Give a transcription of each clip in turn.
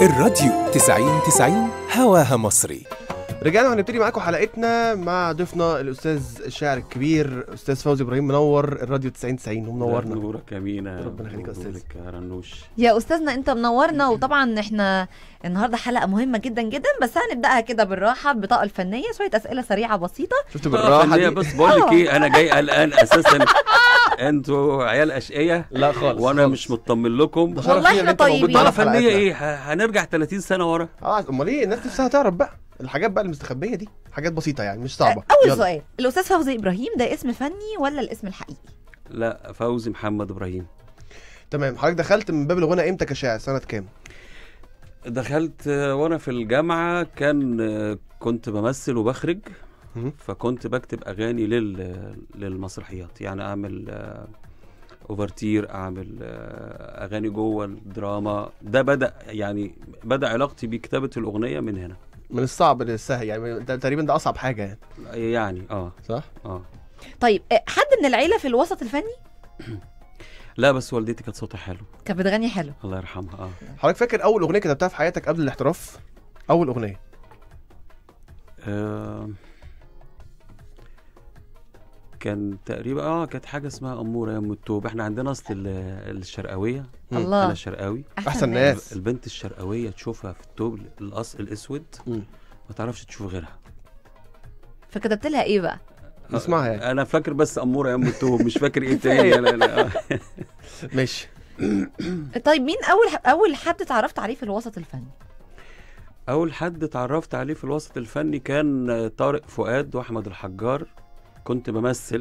الراديو 90 90 هواها مصري رجعنا وهنبتدي معاكم حلقتنا مع ضيفنا الاستاذ الشاعر الكبير استاذ فوزي ابراهيم منور الراديو 90 90 ومنورنا نورك يا مينا ربنا يخليك يا أستاذ. نورك يا رنوش يا استاذنا انت منورنا وطبعا احنا النهارده حلقه مهمه جدا جدا بس هنبداها كده بالراحه البطاقه الفنيه شويه اسئله سريعه بسيطه شفت آه، بالراحه فنية دي بس بقول لك ايه انا جاي قلقان اساسا انتوا عيال اشقيه لا خالص وانا خالص. مش مطمن لكم ده شرف والله لينا إن إحنا أنت موجود طيبين. معانا بطاقه في فنيه حلقتنا. ايه ه- هنرجع 30 سنه ورا اه امال ايه الناس نفسها تعرف بقى الحاجات بقى المستخبيه دي حاجات بسيطه يعني مش صعبه اول يلا. سؤال الاستاذ فوزي ابراهيم ده اسم فني ولا الاسم الحقيقي لا فوزي محمد ابراهيم تمام حضرتك دخلت من باب الغنى امتى كشاعر سنه كام دخلت آه، وانا في الجامعه كان آه، كنت بمثل وبخرج مم. فكنت بكتب اغاني لل للمسرحيات يعني اعمل آه، اوفرتير اعمل آه، اغاني جوه الدراما ده بدا يعني بدا علاقتي بكتابه الاغنيه من هنا من الصعب للسهل يعني ده تقريبا ده اصعب حاجه يعني يعني اه صح اه طيب آه، حد من العيله في الوسط الفني لا بس والدتي كانت صوتها حلو كانت بتغني حلو الله يرحمها اه حضرتك فاكر اول اغنيه كتبتها في حياتك قبل الاحتراف اول اغنيه آه، كان تقريبا اه كانت حاجه اسمها اموره يا ام التوب احنا عندنا اصل ال- الشرقاويه مم. الله انا شرقاوي أحسن ناس. البنت الشرقاويه تشوفها في التوب القص الاسود مم. ما تعرفش تشوف غيرها فكتبت لها ايه بقى نسمعها يعني. انا فاكر بس اموره يا ام التوب مش فاكر ايه تاني لا لا آه. ماشي طيب مين اول اول حد اتعرفت عليه في الوسط الفني اول حد اتعرفت عليه في الوسط الفني كان طارق فؤاد واحمد الحجار كنت بمثل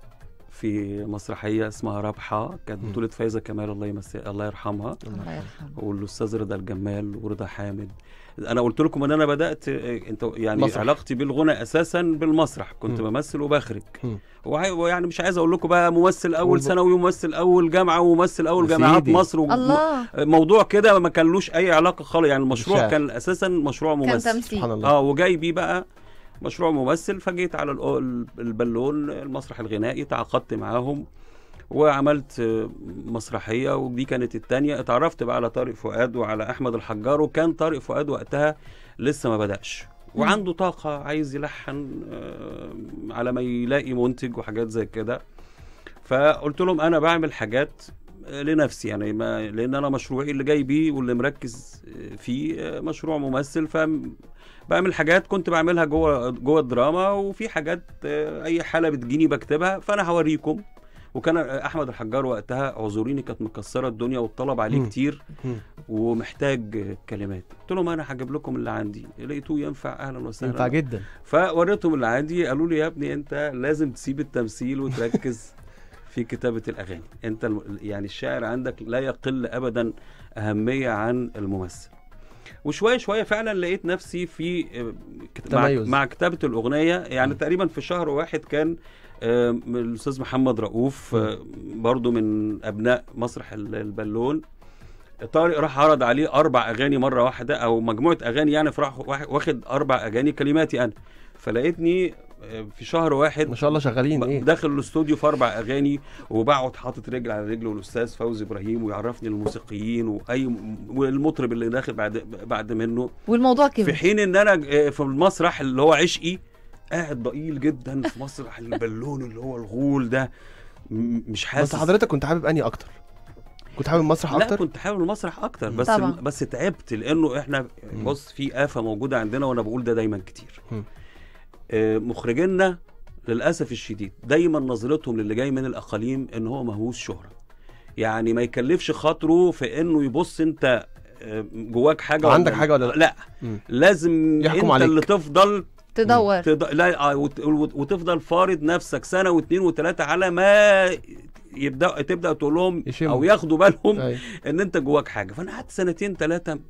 في مسرحيه اسمها رابحه كانت مم. بطوله فايزه كمال الله يمسي الله يرحمها الله يرحمه والاستاذ رضا الجمال ورضا حامد انا قلت لكم ان انا بدات آه، انت يعني مسرح. مسرح. علاقتي بالغنى اساسا بالمسرح كنت مم. بمثل وبخرج مم. وعي- ويعني مش عايز اقول لكم بقى ممثل اول قول بقى. ثانوي وممثل اول جامعه وممثل اول يا جامعات سيدي. مصر وم- الله موضوع كده ما كانلوش اي علاقه خالص يعني المشروع بالشعر. كان اساسا مشروع كان ممثل تمثيل سبحان الله اه وجاي بيه بقى مشروع ممثل فجيت على الأو- البالون المسرح الغنائي تعاقدت معاهم وعملت آه، مسرحيه ودي كانت التانية اتعرفت بقى على طارق فؤاد وعلى احمد الحجار وكان طارق فؤاد وقتها لسه ما بداش وعنده طاقه عايز يلحن آه، على ما يلاقي منتج وحاجات زي كده فقلت لهم انا بعمل حاجات آه، لنفسي يعني ما لان انا مشروعي اللي جاي بيه واللي مركز آه، فيه آه، مشروع ممثل ف بعمل حاجات كنت بعملها جوه جوه الدراما وفي حاجات آه، اي حاله بتجيني بكتبها فانا هوريكم وكان آه، احمد الحجار وقتها اعذريني كانت مكسره الدنيا والطلب عليه مم. كتير مم. ومحتاج آه، كلمات قلت لهم انا هجيب لكم اللي عندي لقيتوه ينفع اهلا ينفع وسهلا جدا فوريتهم اللي عندي قالوا لي يا ابني انت لازم تسيب التمثيل وتركز في كتابه الاغاني انت الم- يعني الشاعر عندك لا يقل ابدا اهميه عن الممثل وشويه شويه فعلا لقيت نفسي في آه، كت- مع, تميز. مع كتابه الاغنيه يعني مم. تقريبا في شهر واحد كان آه، من الاستاذ محمد رؤوف آه، برضو من ابناء مسرح ال- البالون طارق راح عرض عليه اربع اغاني مره واحده او مجموعه اغاني يعني فراح واحد- واخد اربع اغاني كلماتي انا فلقيتني آه، في شهر واحد ما شاء الله شغالين ايه داخل الاستوديو في اربع اغاني وبقعد حاطط رجل على رجل والاستاذ فوزي ابراهيم ويعرفني الموسيقيين واي والمطرب اللي داخل بعد بعد منه والموضوع في كبر حين ان انا آه، في المسرح اللي هو عشقي قاعد ضئيل جدا في مسرح البالون اللي هو الغول ده م- مش حاسس بس حضرتك كنت حابب انهي اكتر كنت حابب المسرح لا اكتر كنت حابب المسرح اكتر بس طبعا. بس تعبت لانه احنا مم. بص في آفة موجودة عندنا وانا بقول ده دايما كتير مم. آه، مخرجينا للاسف الشديد دايما نظرتهم للي جاي من الاقاليم ان هو مهووس شهرة يعني ما يكلفش خاطره في انه يبص انت آه، جواك حاجة عندك ولا حاجة ولا لا؟ لا مم. لازم يحكم انت عليك. اللي تفضل تدور تض... لا آه، وت... وت- وتفضل فارض نفسك سنه واثنين وثلاثه على ما يبدا تبدا تقول لهم يشموا. او ياخدوا بالهم أيوة. ان انت جواك حاجه فانا قعدت سنتين ثلاثه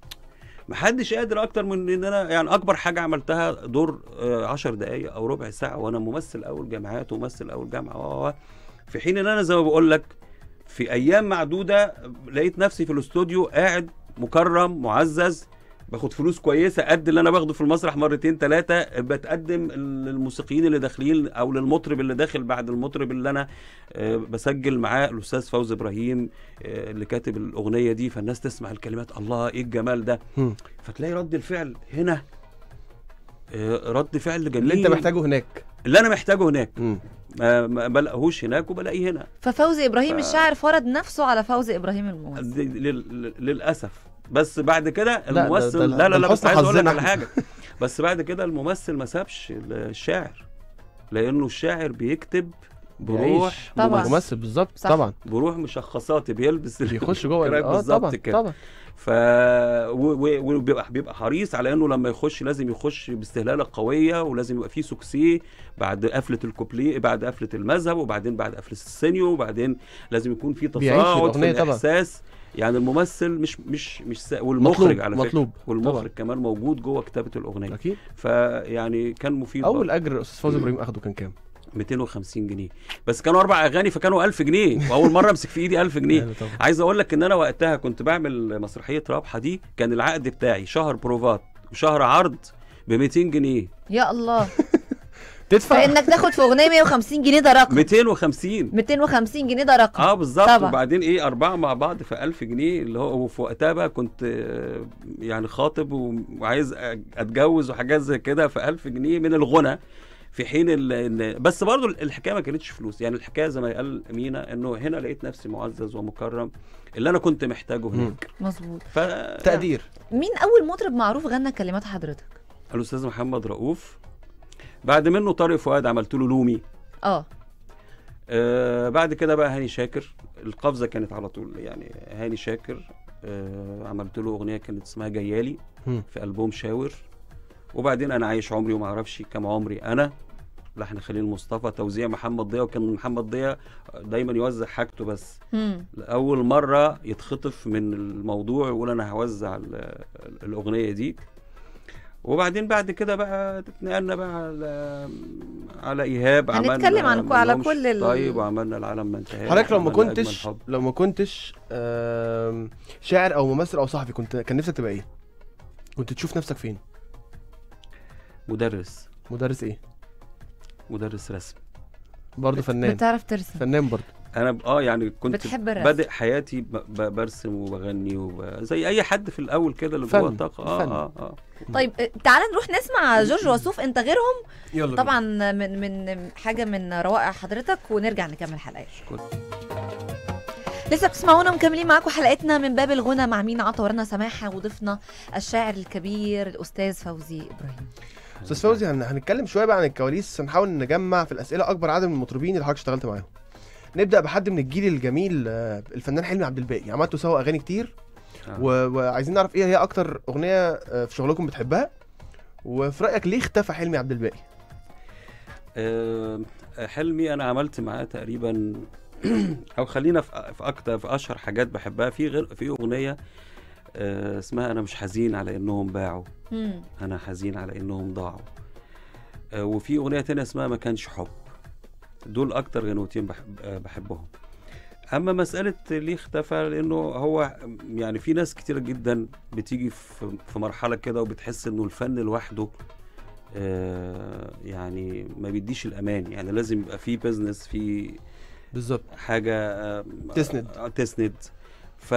محدش قادر اكتر من ان انا يعني اكبر حاجه عملتها دور آه، عشر دقائق او ربع ساعه وانا ممثل اول جامعات وممثل اول جامعه و- و- و. في حين ان انا زي ما بقول لك في ايام معدوده لقيت نفسي في الاستوديو قاعد مكرم معزز باخد فلوس كويسه قد اللي انا باخده في المسرح مرتين ثلاثه بتقدم للموسيقيين اللي داخلين او للمطرب اللي داخل بعد المطرب اللي انا آه، بسجل معاه الاستاذ فوزي ابراهيم آه، اللي كاتب الاغنيه دي فالناس تسمع الكلمات الله ايه الجمال ده مم. فتلاقي رد الفعل هنا آه، رد فعل جميل اللي انت محتاجه هناك اللي انا محتاجه هناك مم. ما ما بلاقيهوش هناك وبلاقيه هنا ففوزي ابراهيم ف- الشاعر فرض نفسه على فوزي ابراهيم الممثل دي- لل- للاسف بس بعد كده ده- الممثل ده- لا ده لا لا لحسن بس عايز اقول لك حظنا على احنا. حاجه بس بعد كده الممثل ما سابش الشاعر لانه الشاعر بيكتب بروح يعيش. طبعاً. ممثل ممثل بالظبط صح. طبعا بروح مشخصات بيلبس ال- بيخش جوه ال- الكراك اه بالظبط طبعا كده طبعا ف و- و- وبيبقى بيبقى حريص على انه لما يخش لازم يخش باستهلاله قويه ولازم يبقى فيه سوكسيه بعد قفله الكوبليه بعد قفله المذهب وبعدين بعد قفله السينيو وبعدين لازم يكون في بيعيش تصاعد في الأغنية طبعا. الاحساس يعني الممثل مش مش مش سا... والمخرج مطلوب على فكره مطلوب والمخرج كمان موجود جوه كتابه الاغنيه اكيد فيعني كان مفيد اول برضه. اجر استاذ فوزي ابراهيم اخده كان كام 250 جنيه بس كانوا اربع اغاني فكانوا 1000 جنيه واول مره امسك في ايدي 1000 جنيه يعني طبعا عايز اقول لك ان انا وقتها كنت بعمل مسرحيه رابحه دي كان العقد بتاعي شهر بروفات وشهر عرض ب 200 جنيه يا الله تدفع فانك تاخد في اغنيه 150 جنيه ده رقم 250 250 جنيه ده رقم اه بالظبط طبعا. وبعدين ايه اربعه مع بعض في 1000 جنيه اللي هو وفي وقتها بقى كنت آه، يعني خاطب وعايز أ- اتجوز وحاجات زي كده في 1000 جنيه من الغنى في حين ال- إن بس برضو الحكايه ما كانتش فلوس يعني الحكايه زي ما قال مينا انه هنا لقيت نفسي معزز ومكرم اللي انا كنت محتاجه هناك مظبوط ف تقدير مين اول مطرب معروف غنى كلمات حضرتك الاستاذ محمد رؤوف بعد منه طارق فؤاد عملت له لومي اه آه بعد كده بقى هاني شاكر القفزه كانت على طول يعني هاني شاكر آه عملت له اغنيه كانت اسمها جيالي مم. في البوم شاور وبعدين انا عايش عمري وما اعرفش كم عمري انا لحن خليل مصطفى توزيع محمد ضياء وكان محمد ضياء دايما يوزع حاجته بس مم. اول مره يتخطف من الموضوع ويقول انا هوزع ال- الاغنيه دي وبعدين بعد كده بقى اتنقلنا بقى على على ايهاب هنتكلم عملنا عن- على ملهمش كل ال- طيب وعملنا العالم ما انتهى حضرتك لو ما وعملنا كنتش أجمل حب. لو ما كنتش آم، شاعر او ممثل او صحفي كنت كان نفسك تبقى ايه؟ كنت تشوف نفسك فين؟ مدرس مدرس ايه؟ مدرس رسم برضه فنان بتعرف ترسم فنان برضه انا ب- اه يعني كنت بتحب الرسم بادئ حياتي ب- ب- برسم وبغني وب... زي اي حد في الاول كده اللي فن. جوه الطاقه اه فن. اه اه طيب آه، تعال نروح نسمع جورج وسوف انت غيرهم يلا طبعا من من حاجه من روائع حضرتك ونرجع نكمل حلقات شكرا. لسه بتسمعونا مكملين معاكم حلقتنا من باب الغنى مع مين عطا ورانا سماحه وضيفنا الشاعر الكبير الاستاذ فوزي ابراهيم استاذ فوزي هن- هنتكلم شويه بقى عن الكواليس هنحاول نجمع في الاسئله اكبر عدد من المطربين اللي حضرتك اشتغلت معاهم نبدا بحد من الجيل الجميل آه، الفنان حلمي عبد الباقي عملتوا سوا اغاني كتير آه. و... وعايزين نعرف ايه هي اكتر اغنيه آه، في شغلكم بتحبها وفي رايك ليه اختفى حلمي عبد الباقي آه، حلمي انا عملت معاه تقريبا او خلينا في في اكتر في اشهر حاجات بحبها في غير في اغنيه آه، اسمها انا مش حزين على انهم باعوا مم. انا حزين على انهم ضاعوا آه، وفي اغنيه تانية اسمها ما كانش حب دول اكتر غنوتين بحب آه، بحبهم اما مساله ليه اختفى لانه هو يعني في ناس كتيره جدا بتيجي في في مرحله كده وبتحس انه الفن لوحده آه، يعني ما بيديش الامان يعني لازم يبقى في بزنس في بالظبط حاجه آه، تسند. آه، تسند ف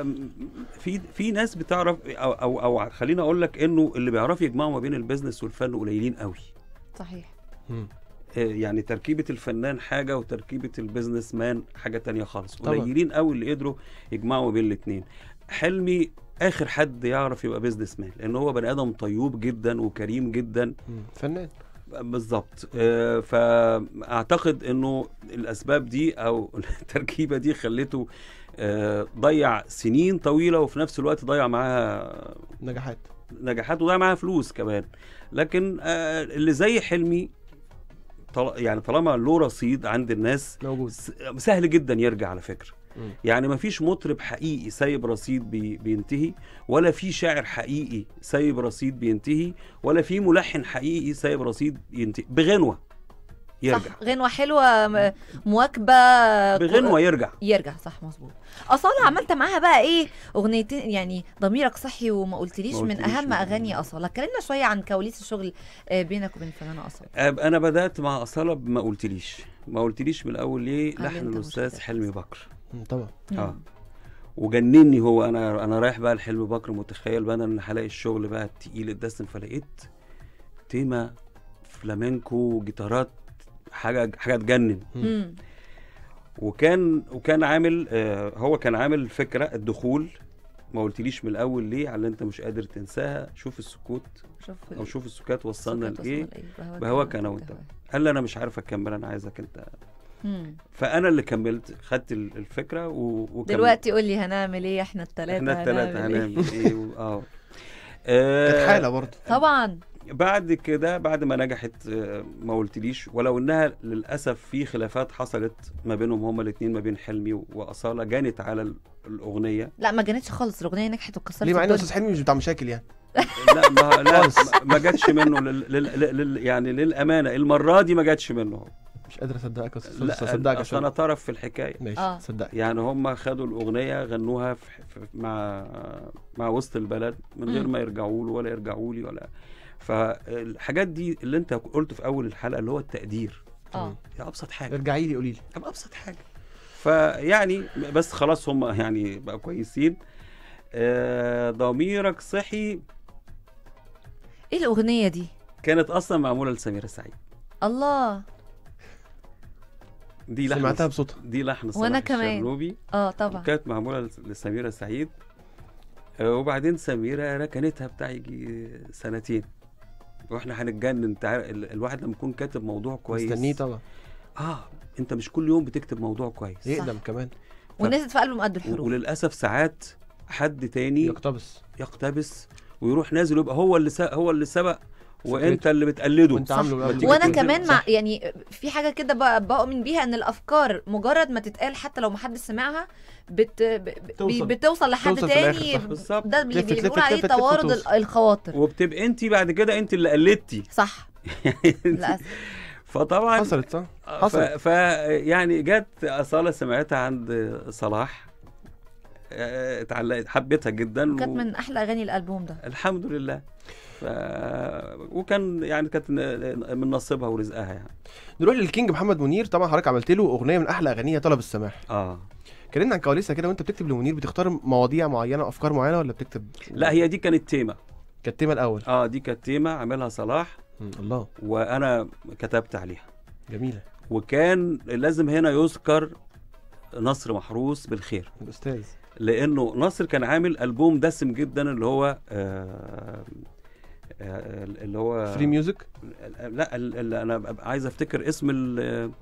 في في ناس بتعرف او او, أو خليني اقول لك انه اللي بيعرفوا يجمعوا ما بين البيزنس والفن قليلين قوي صحيح آه، يعني تركيبه الفنان حاجه وتركيبه البيزنس مان حاجه تانية خالص طبعا. قليلين قوي اللي قدروا يجمعوا ما بين الاثنين حلمي اخر حد يعرف يبقى بيزنس مان لان هو بني ادم طيوب جدا وكريم جدا مم. فنان بالظبط آه، فاعتقد انه الاسباب دي او التركيبه دي خلته آه، ضيع سنين طويله وفي نفس الوقت ضيع معاها نجاحات نجاحات وضيع معاها فلوس كمان لكن آه، اللي زي حلمي طل... يعني طالما له رصيد عند الناس موجود س- سهل جدا يرجع على فكره مم. يعني ما فيش مطرب حقيقي سايب رصيد بي بينتهي ولا في شاعر حقيقي سايب رصيد بينتهي ولا في ملحن حقيقي سايب رصيد ينتهي بغنوه يرجع صح غنوه حلوه م- مواكبه بغنوه يرجع يرجع صح مظبوط اصاله عملت معاها بقى ايه اغنيتين يعني ضميرك صحي وما قلتليش ما من قلتليش اهم من- اغاني اصاله اتكلمنا شويه عن كواليس الشغل آه، بينك وبين الفنانه اصاله أب- انا بدات مع اصاله ما قلتليش ما قلتليش من الاول ليه قال لي لحن أنت مش الاستاذ قادر. حلمي بكر مم، طبعا اه وجنني هو انا انا رايح بقى لحلمي بكر متخيل بقى انا ان هلاقي الشغل بقى التقيل الدسم فلقيت تيما فلامينكو جيتارات حاجه حاجه تجنن مم. وكان وكان عامل آه هو كان عامل فكره الدخول ما قلتليش من الاول ليه على اللي انت مش قادر تنساها شوف السكوت شوف او شوف السكات وصلنا السكات لايه وصلنا لإيه؟ بهواك انا وانت قال لي انا مش عارف اكمل انا عايزك انت مم. فانا اللي كملت خدت ال- الفكره و... وكملت. دلوقتي قول لي هنعمل ايه احنا الثلاثه احنا الثلاثه هنعمل إيه؟ هنعمل ايه و- اه كانت آه، حاله برضه طبعا بعد كده بعد ما نجحت آه، ما قلتليش ولو انها للاسف في خلافات حصلت ما بينهم هما الاثنين ما بين حلمي واصاله جانت على ال- الاغنيه لا ما جانتش خالص الاغنيه نجحت وكسرت ليه مع ان الدنيا. استاذ حلمي مش بتاع مشاكل يعني لا ما لا خالص. ما- ما جاتش منه لل... لل... لل... يعني للامانه المره دي ما جاتش منه مش قادر اصدقك يا استاذ لا اصدقك اصل انا عشان طرف في الحكايه ماشي آه. صدقك يعني هم خدوا الاغنيه غنوها في في مع مع وسط البلد من غير مم. ما يرجعوا له ولا يرجعوا لي ولا فالحاجات دي اللي انت قلت في اول الحلقه اللي هو التقدير اه هي ابسط حاجه ارجعي لي قولي لي طب ابسط حاجه فيعني بس خلاص هم يعني بقوا كويسين آه، ضميرك صحي ايه الاغنيه دي كانت اصلا معموله لسميرة سعيد الله دي لحن سمعتها بصوتها دي لحن صلاح وأنا كمان. الشرنوبي اه طبعا كانت معموله لس- لسميرة سعيد آه، وبعدين سميرة ركنتها بتاع يجي سنتين واحنا هنتجنن تع... ال- الواحد لما يكون كاتب موضوع كويس مستنيه طبعا اه انت مش كل يوم بتكتب موضوع كويس يقدم كمان ونزلت في قلبه مقد و- الحروف وللاسف ساعات حد تاني يقتبس يقتبس ويروح نازل ويبقى هو اللي سا... هو اللي سبق وانت فكرته. اللي بتقلده وانت صح. عامله ما قبل. تيجي وانا تنزل- كمان مع صح. يعني في حاجه كده بق- بؤمن بيها ان الافكار مجرد ما تتقال حتى لو محدش سمعها بت... ب... ب- توصل. بتوصل لحد توصل في الآخر، تاني صح. بالظبط. ده اللي تلف- تلف- بيقول عليه تلف- تلف توارد ال- وتوصل. الخواطر وبتبقى انت بعد كده انت اللي قلدتي صح للاسف فطبعا حصلت صح ف... حصلت. ف يعني جت اصاله سمعتها عند صلاح آه، اتعلقت حبيتها جدا كانت من احلى اغاني الالبوم ده الحمد لله ف... وكان يعني كانت ن- من نصيبها ورزقها يعني نروح للكينج محمد منير طبعا حضرتك عملت له اغنيه من احلى اغانيه طلب السماح اه كلمنا عن كواليسها كده وانت بتكتب لمنير بتختار مواضيع معينه افكار معينه ولا بتكتب لا هي دي كانت تيمه كانت التيمه الاول اه دي كانت تيمه عاملها صلاح مم، الله وانا كتبت عليها جميله وكان لازم هنا يذكر نصر محروس بالخير الاستاذ لانه نصر كان عامل البوم دسم جدا اللي هو آه آه اللي هو فري ميوزك لا ال- ال- انا ببقى عايز افتكر اسم ال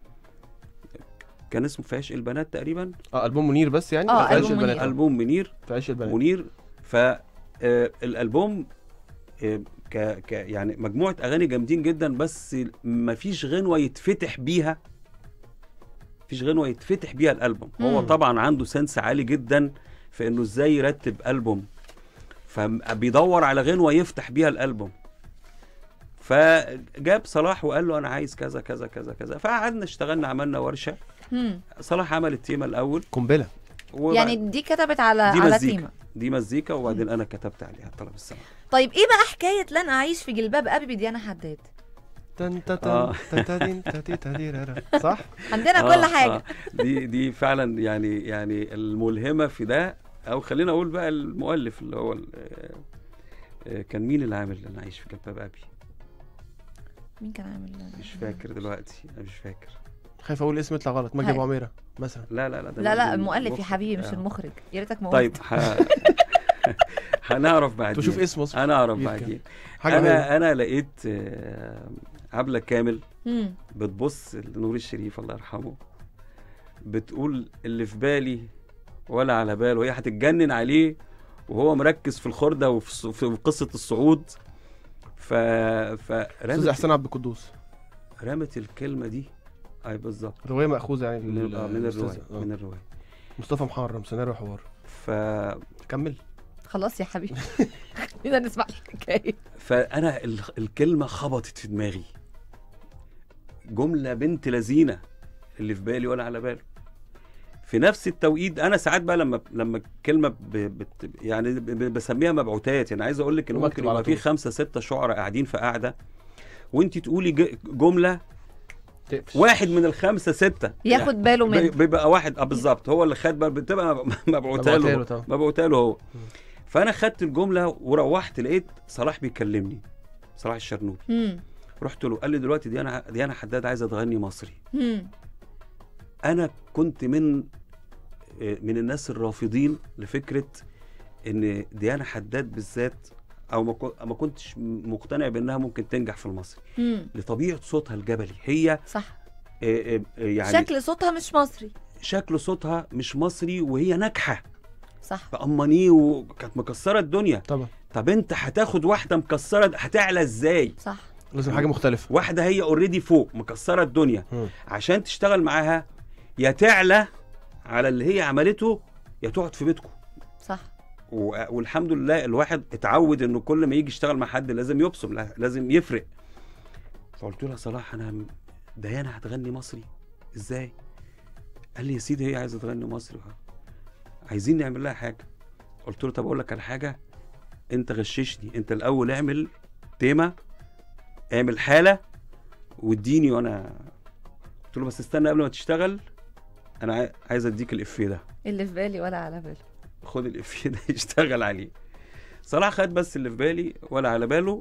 كان اسمه في عشق البنات تقريبا اه البوم منير بس يعني آه، ولا في عيش ألبوم البنات منير. البوم منير في عيش البنات منير ف آه، الالبوم آه، ك ك يعني مجموعه اغاني جامدين جدا بس ما فيش غنوه يتفتح بيها فيش غنوه يتفتح بيها الالبوم هو مم. طبعا عنده سنس عالي جدا في انه ازاي يرتب البوم فبيدور على غنوه يفتح بيها الالبوم فجاب صلاح وقال له انا عايز كذا كذا كذا كذا فقعدنا اشتغلنا عملنا ورشه مم. صلاح عمل التيمه الاول قنبله وبعد- يعني دي كتبت على دي على مزيكا. تيمه دي مزيكا وبعدين انا كتبت عليها طلب السماح طيب ايه بقى حكايه لن اعيش في جلباب ابي بديانا حداد تن تن آه. تن تن تن تن تن تن تن. صح عندنا آه، كل حاجه آه. دي دي فعلا يعني يعني الملهمه في ده او خلينا اقول بقى المؤلف اللي هو ال- آه، آه، كان مين اللي عامل انا عايش في جلباب ابي مين كان عامل مش فاكر دلوقتي انا مش فاكر خايف اقول اسم يطلع غلط مجدي هاي. ابو عميره مثلا لا لا لا ده لا لا من- المؤلف يا مخرج. حبيبي مش آه. المخرج يا ريتك ما طيب قلت. ح... هنعرف بعدين تشوف اسمه اصلا هنعرف يمكن. بعدين حاجه انا انا انا لقيت آه، عبله كامل مم. بتبص لنور الشريف الله يرحمه بتقول اللي في بالي ولا على باله وهي هتتجنن عليه وهو مركز في الخردة وفي الص- في قصة الصعود ف استاذ فرمت احسان عبد القدوس رمت الكلمة دي اي بالظبط روايه ماخوذه يعني من, لل- آه، من للأستاذ. الرواية آه. من الرواية مصطفى محرم سيناريو حوار ف... كمل خلاص يا حبيبي خلينا نسمع الحكايه فانا ال... الكلمة خبطت في دماغي جمله بنت لذينه اللي في بالي ولا على باله في نفس التوقيت انا ساعات بقى لما لما الكلمه ب... بت... يعني ب... ب- بسميها مبعوثات يعني عايز اقول لك ان مكتوب ممكن على يبقى في طول. خمسه سته شعراء قاعدين في قاعده وانت تقولي ج... جمله تقفش. واحد من الخمسه سته ياخد باله بي- منه بيبقى واحد اه بالظبط هو اللي خد بال- بتبقى مب- مبعوثه مبعوثة له له طبعا. مبعوثه له هو فانا خدت الجمله وروحت لقيت صلاح بيكلمني صلاح الشرنوبي مم. رحت له قال لي دلوقتي ديانا ديانا حداد عايزه تغني مصري مم. انا كنت من آه، من الناس الرافضين لفكره ان ديانا حداد بالذات او ما كو- ما كنتش مقتنع بانها ممكن تنجح في المصري مم. لطبيعه صوتها الجبلي هي صح آه، آه، آه، يعني شكل صوتها مش مصري شكل صوتها مش مصري وهي ناجحه صح بأمانيه وكانت مكسره الدنيا طبعا طب انت هتاخد واحده مكسره هتعلى ازاي صح لازم حاجه مختلفه واحده هي اوريدي فوق مكسره الدنيا مم. عشان تشتغل معاها يا تعلى على اللي هي عملته يا تقعد في بيتكم صح و- والحمد لله الواحد اتعود انه كل ما يجي يشتغل مع حد لازم يبصم لا- لازم يفرق فقلت له يا صلاح انا م- ديانا هتغني مصري ازاي قال لي يا سيدي هي عايزه تغني مصري عايزين نعمل لها حاجه قلت له طب اقول لك على حاجه انت غششني انت الاول اعمل تيمه اعمل حاله واديني وانا قلت له بس استنى قبل ما تشتغل انا عاي- عايز اديك الافيه ده اللي في بالي ولا على باله خد الافيه ده يشتغل عليه صلاح خد بس اللي في بالي ولا على باله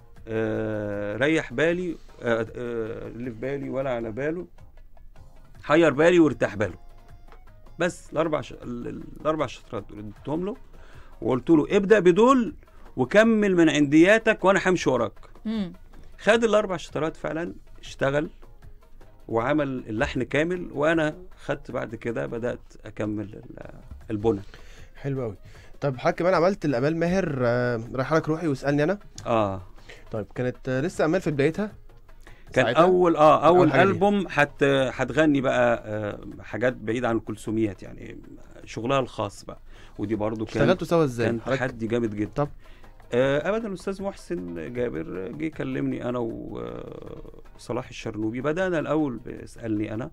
آه ريح بالي آه آه اللي في بالي ولا على باله حير بالي وارتاح باله بس الاربع ش... ال- ال- الاربع شطرات دول اديتهم له وقلت له ابدا بدول وكمل من عندياتك وانا همشي وراك مم. خد الاربع شطرات فعلا اشتغل وعمل اللحن كامل وانا خدت بعد كده بدات اكمل ال- البنى حلو قوي طب حضرتك كمان عملت الامال ماهر آه، رايح لك روحي واسالني انا اه طيب كانت آه، لسه امال في بدايتها كان ساعتها؟ اول اه اول أول حاجة دي. البوم حت هتغني بقى آه حاجات بعيده عن الكلثوميات يعني شغلها الخاص بقى ودي برضو كان اشتغلتوا سوا ازاي كان حضرتك تحدي جامد جدا طب. آه ابدا الاستاذ محسن جابر جه كلمني انا وصلاح الشرنوبي بدانا الاول باسالني انا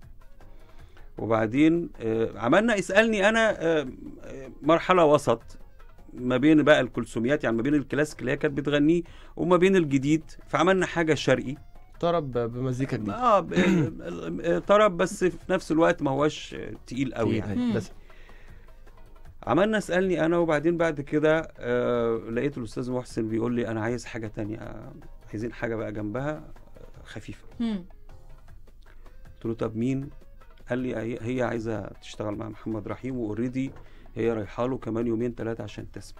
وبعدين آه عملنا اسالني انا آه آه، مرحله وسط ما بين بقى الكلثوميات يعني ما بين الكلاسيك اللي هي كانت بتغنيه وما بين الجديد فعملنا حاجه شرقي طرب بمزيكا جديده اه ب- آه، طرب بس في نفس الوقت ما هوش آه، تقيل قوي يعني مم. بس عملنا اسالني انا وبعدين بعد كده آه لقيت الاستاذ محسن بيقول لي انا عايز حاجه تانية آه، عايزين حاجه بقى جنبها آه، خفيفه مم. قلت له طب مين قال لي هي- هي عايزه تشتغل مع محمد رحيم واوريدي هي رايحه له كمان يومين ثلاثه عشان تسمع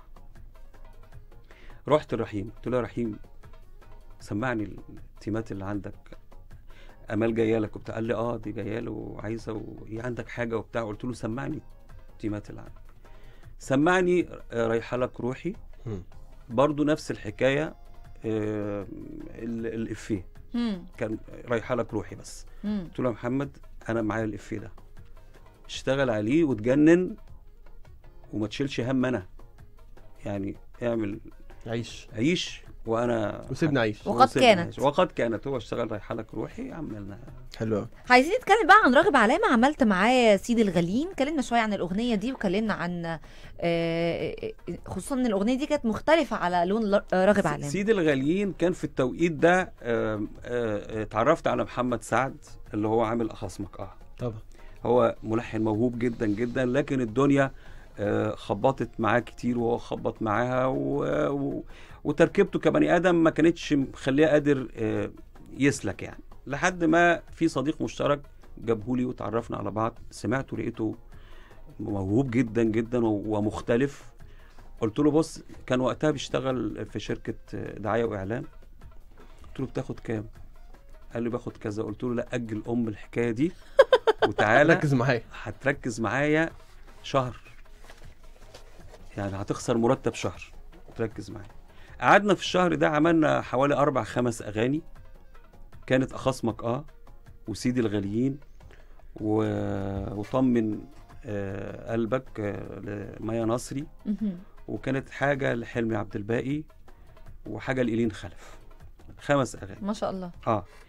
رحت الرحيم قلت له يا رحيم سمعني التيمات اللي عندك امال جايه لك وبتاع قال لي اه دي جايه له وعايزه وايه عندك حاجه وبتاع قلت له سمعني التيمات اللي عندك سمعني آه، رايحه لك روحي مم. برضو نفس الحكايه آه، ال- الافيه مم. كان رايحه لك روحي بس مم. قلت له يا محمد انا معايا الافيه ده اشتغل عليه وتجنن وما تشيلش هم انا يعني اعمل عيش عيش وانا وسيبنا عيش وقد وسيبنا كانت. عيش. وقد كانت هو اشتغل رايحه لك روحي عملنا حلو قوي عايزين نتكلم بقى عن راغب علامة عملت معاه سيد الغالين اتكلمنا شوية عن الأغنية دي وكلمنا عن آه، خصوصا ان الأغنية دي كانت مختلفة على لون ل- راغب علامة سيد الغاليين كان في التوقيت ده آم، آه، آه، اتعرفت على محمد سعد اللي هو عامل اخصمك اه طبعا هو ملحن موهوب جدا جدا لكن الدنيا آه، خبطت معاه كتير وهو خبط معاها و... و... وتركيبته كبني ادم ما كانتش مخليه قادر آه، يسلك يعني لحد ما في صديق مشترك جابهولي وتعرفنا على بعض سمعته لقيته موهوب جدا جدا و- ومختلف قلت له بص كان وقتها بيشتغل في شركه آه، دعايه واعلان قلت له بتاخد كام قال لي باخد كذا قلت له لا اجل ام الحكايه دي وتعالى ركز معايا هتركز معايا شهر يعني هتخسر مرتب شهر تركز معايا قعدنا في الشهر ده عملنا حوالي أربع خمس أغاني كانت أخصمك آه وسيدي الغاليين و... وطمن آه قلبك آه لميا نصري مهم. وكانت حاجة لحلمي عبد الباقي وحاجة لإيلين خلف خمس أغاني ما شاء الله اه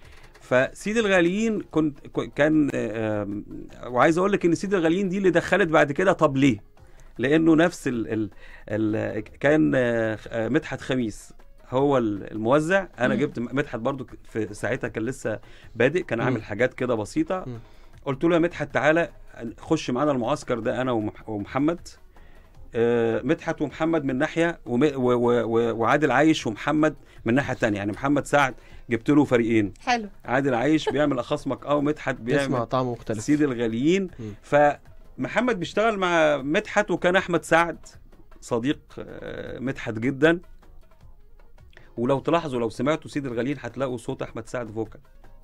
فسيد الغاليين كنت ك- كان آم، وعايز اقول لك ان سيد الغاليين دي اللي دخلت بعد كده طب ليه؟ لانه نفس ال ال ال كان آه، آه، مدحت خميس هو ال- الموزع انا مم. جبت مدحت برضو ك- في ساعتها كان لسه بادئ كان مم. عامل حاجات كده بسيطه مم. قلت له يا مدحت تعالى خش معانا المعسكر ده انا ومح- ومحمد آه، مدحت ومحمد من ناحيه وم- و- و- و- وعادل عايش ومحمد من ناحيه تانية يعني محمد سعد جبت له فريقين حلو عادل عايش بيعمل اخصمك اه ومدحت اسمع بيعمل طعم مختلف سيد الغاليين مم. فمحمد بيشتغل مع مدحت وكان احمد سعد صديق آه، مدحت جدا ولو تلاحظوا لو سمعتوا سيد الغاليين هتلاقوا صوت احمد سعد فوكال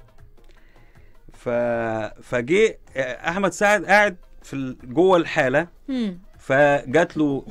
ف فجه آه، احمد سعد قاعد في ال- جوه الحاله مم. فجات له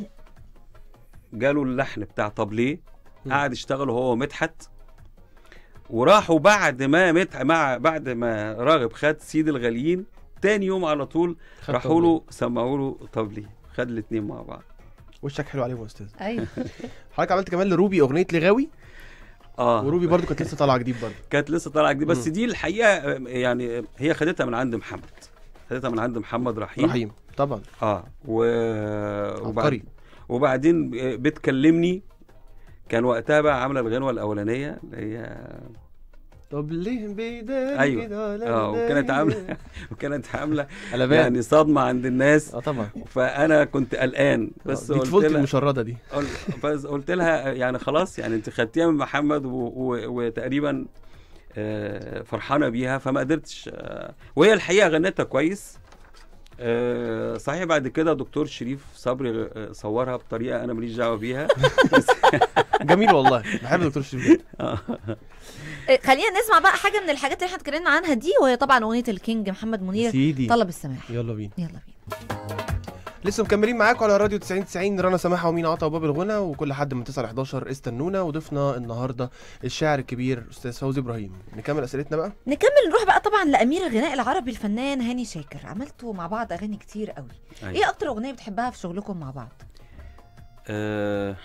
جاله اللحن بتاع طب ليه مم. قعد يشتغل هو ومدحت وراحوا بعد ما مت مع بعد ما راغب خد سيد الغاليين تاني يوم على طول خد راحوا طبلية. له سمعوا له طب ليه خد الاثنين مع بعض وشك حلو عليهم يا استاذ ايوه حضرتك عملت كمان لروبي اغنيه لغاوي اه وروبي برضو كانت لسه طالعه جديد برضو كانت لسه طالعه جديد بس مم. دي الحقيقه آه، يعني هي خدتها من عند محمد خدتها من عند محمد رحيم رحيم طبعا اه و... وبعد... عبقري وبعدين بتكلمني كان وقتها بقى عامله الغنوه الاولانيه اللي هي طب ليه بيداري أيوة. كده لا اه وكانت لا عامله وكانت عامله قلبان يعني صدمه عند الناس اه طبعا فانا كنت قلقان بس دي قلت طفولتي لها المشرده دي قل- بس قلت لها يعني خلاص يعني انت خدتيها من محمد و... و... وتقريبا آه، فرحانه بيها فما قدرتش آه، وهي الحقيقه غنتها كويس آه، صحيح بعد كده دكتور شريف صبري آه، صورها بطريقه انا ماليش دعوه بيها بس جميل والله بحب دكتور شريف إيه، خلينا نسمع بقى حاجه من الحاجات اللي احنا اتكلمنا عنها دي وهي طبعا اغنيه الكينج محمد منير سيدي طلب السماح يلا بينا يلا بينا لسه مكملين معاكم على راديو 90 90 رنا سماحه ومين عطا وباب الغنى وكل حد من 9 ل 11 استنونا وضيفنا النهارده الشاعر الكبير استاذ فوزي ابراهيم نكمل اسئلتنا بقى نكمل نروح بقى طبعا لامير الغناء العربي الفنان هاني شاكر عملتوا مع بعض اغاني كتير قوي أيوة. ايه اكتر اغنيه بتحبها في شغلكم مع بعض آه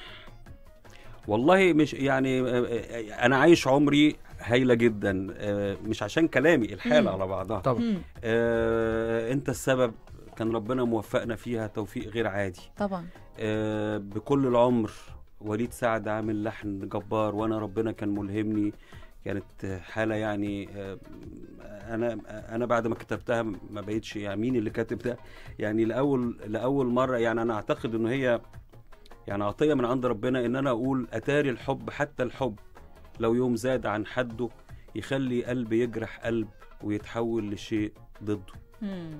والله مش يعني آه، آه، انا عايش عمري هايله جدا آه مش عشان كلامي الحاله مم. على بعضها طبعا مم. آه انت السبب كان ربنا موفقنا فيها توفيق غير عادي طبعا آه بكل العمر وليد سعد عامل لحن جبار وانا ربنا كان ملهمني كانت حاله يعني آه، انا انا بعد ما كتبتها ما بقتش يعني مين اللي كاتب ده يعني لاول لاول مره يعني انا اعتقد انه هي يعني عطيه من عند ربنا ان انا اقول اتاري الحب حتى الحب لو يوم زاد عن حده يخلي قلب يجرح قلب ويتحول لشيء ضده مم.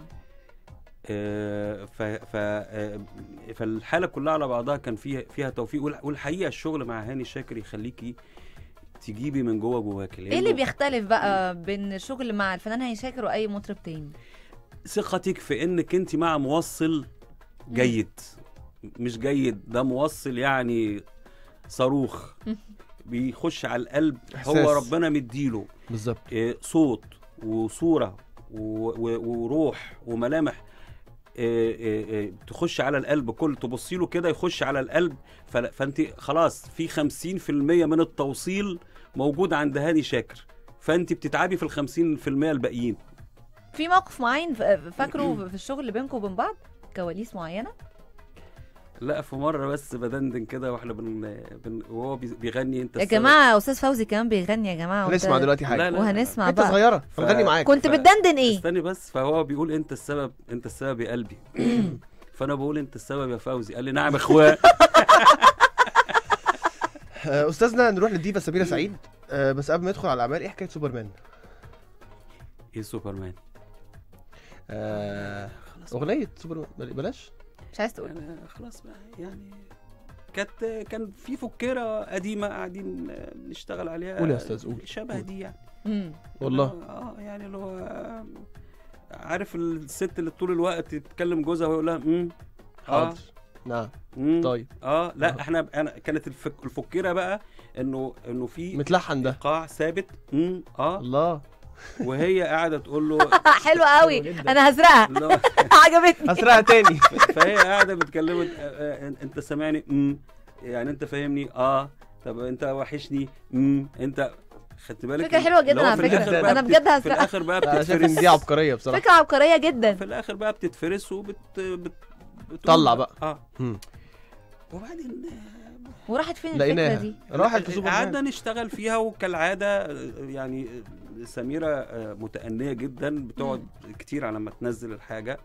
آه، ف ف آه، فالحاله كلها على بعضها كان فيها فيها توفيق والح- والحقيقه الشغل مع هاني شاكر يخليكي تجيبي من جوه جواكي ايه اللي لأنه بيختلف بقى بين الشغل مع الفنان هاني شاكر واي مطرب تاني ثقتك في انك انت مع موصل جيد مش جيد ده موصل يعني صاروخ بيخش على القلب إحساس. هو ربنا مديله بالظبط آه، صوت وصوره و- و- وروح وملامح آه، آه، آه، تخش على القلب كل تبصي له كده يخش على القلب فل- فانت خلاص في 50% من التوصيل موجود عند هاني شاكر فانت بتتعبي في ال 50% الباقيين في موقف معين ف- فاكره في الشغل اللي بينكم وبين بعض كواليس معينه لا في مره بس بدندن كده واحنا بن... بن... وهو بي- بيغني انت يا السبب. جماعه استاذ فوزي كمان بيغني يا جماعه وأنت- هنسمع دلوقتي حاجه لا، لا. وهنسمع حته بقى صغيره ف- هنغني معاك كنت ف- بتدندن ايه استني بس فهو بيقول انت السبب انت السبب يا قلبي فانا بقول انت السبب يا فوزي قال لي نعم يا اخويا آه، استاذنا نروح للديفا سميره سعيد آه، بس قبل ما ندخل على الاعمال ايه حكايه سوبرمان ايه سوبرمان آه، خلاص اغنيه سوبرمان بل- بلاش مش عايز تقول يعني خلاص بقى يعني كانت كان في فكره قديمه قاعدين نشتغل عليها قول يا أستاذ، قول. شبه قول. دي يعني مم. والله اه يعني اللي هو عارف الست اللي طول الوقت تتكلم جوزها ويقول لها امم اه حاضر نعم مم. طيب اه لا آه. احنا انا كانت الفك الفكره بقى انه انه في متلحن ده قاع ثابت امم اه الله وهي قاعده تقول له حلو قوي جدا. انا هسرقها لا، عجبتني هسرقها تاني فهي قاعده بتكلمه آه، آه، انت سامعني امم يعني انت فاهمني اه طب انت وحشني امم انت خدت بالك فكره حلوه اللي جدا هو على في فكره الآخر بقى انا بت- بجد في هسرق الاخر بقى لا، انا شايف ان بتتفرس دي عبقريه بصراحه فكره عبقريه جدا في الاخر بقى بتتفرس وبت بت... بتقول طلع بقى. اه مم. وبعدين وراحت فين الفكره لقيناها دي راحت في سوبر قعدنا مان نشتغل فيها وكالعاده آه، يعني آه، سميره آه، متأنية جدا بتقعد كتير على ما تنزل الحاجه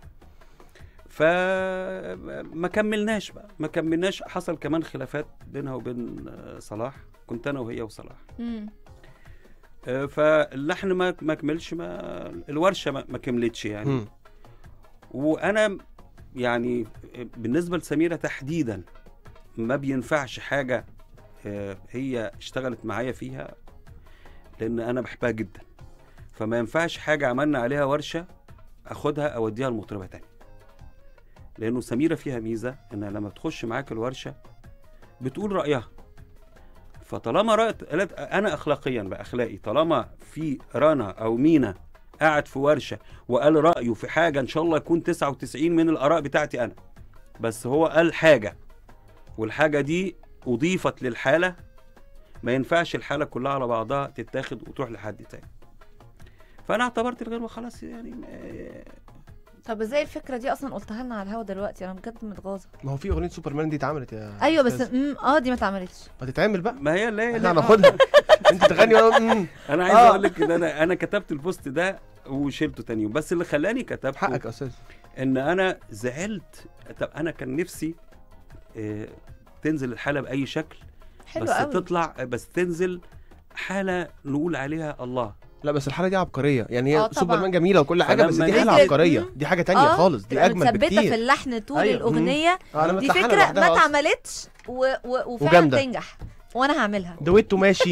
فما كملناش بقى ما كملناش حصل كمان خلافات بينها وبين آه، صلاح كنت انا وهي وصلاح مم. آه، فاللحن ما ما كملش ما الورشه ما ما كملتش يعني مم. وانا يعني بالنسبه لسميره تحديدا ما بينفعش حاجه آه، هي اشتغلت معايا فيها لان انا بحبها جدا فما ينفعش حاجه عملنا عليها ورشه اخدها اوديها لمطربه تانية لانه سميره فيها ميزه انها لما بتخش معاك الورشه بتقول رايها فطالما رأت قالت انا اخلاقيا بقى اخلاقي طالما في رنا او مينا قاعد في ورشه وقال رايه في حاجه ان شاء الله يكون 99 من الاراء بتاعتي انا بس هو قال حاجه والحاجه دي اضيفت للحاله ما ينفعش الحاله كلها على بعضها تتاخد وتروح لحد تاني فانا اعتبرت الغنوه خلاص يعني آه، طب ازاي الفكره دي اصلا قلتها لنا على الهوا دلوقتي انا بجد متغاظه ما هو في اغنيه سوبرمان دي اتعملت يا ايوه بس أستاذ. مم، اه دي ما اتعملتش ما تتعمل بقى ما هي اللي احنا هناخدها انت تغني وانا مم. انا عايز آه. اقول لك ان انا انا كتبت البوست ده وشلته تاني يوم بس اللي خلاني كتبته حقك يا استاذ ان انا زعلت طب انا كان نفسي آه، تنزل الحاله باي شكل حلو بس قوي تطلع بس تنزل حاله نقول عليها الله لا بس الحاله دي عبقريه يعني هي آه طبعا. سوبرمان جميله وكل حاجه بس فلما دي حاله نزلت- عبقريه مم. دي حاجه تانية آه، خالص دي تبقى اجمل متثبته في بكتير اللحن طول أيوة. الاغنيه آه، انا دي متلحنها فكره لوحدها ما أصلاً. اتعملتش و... و... وفعلا وجامدة. تنجح وانا هعملها دويتو ماشي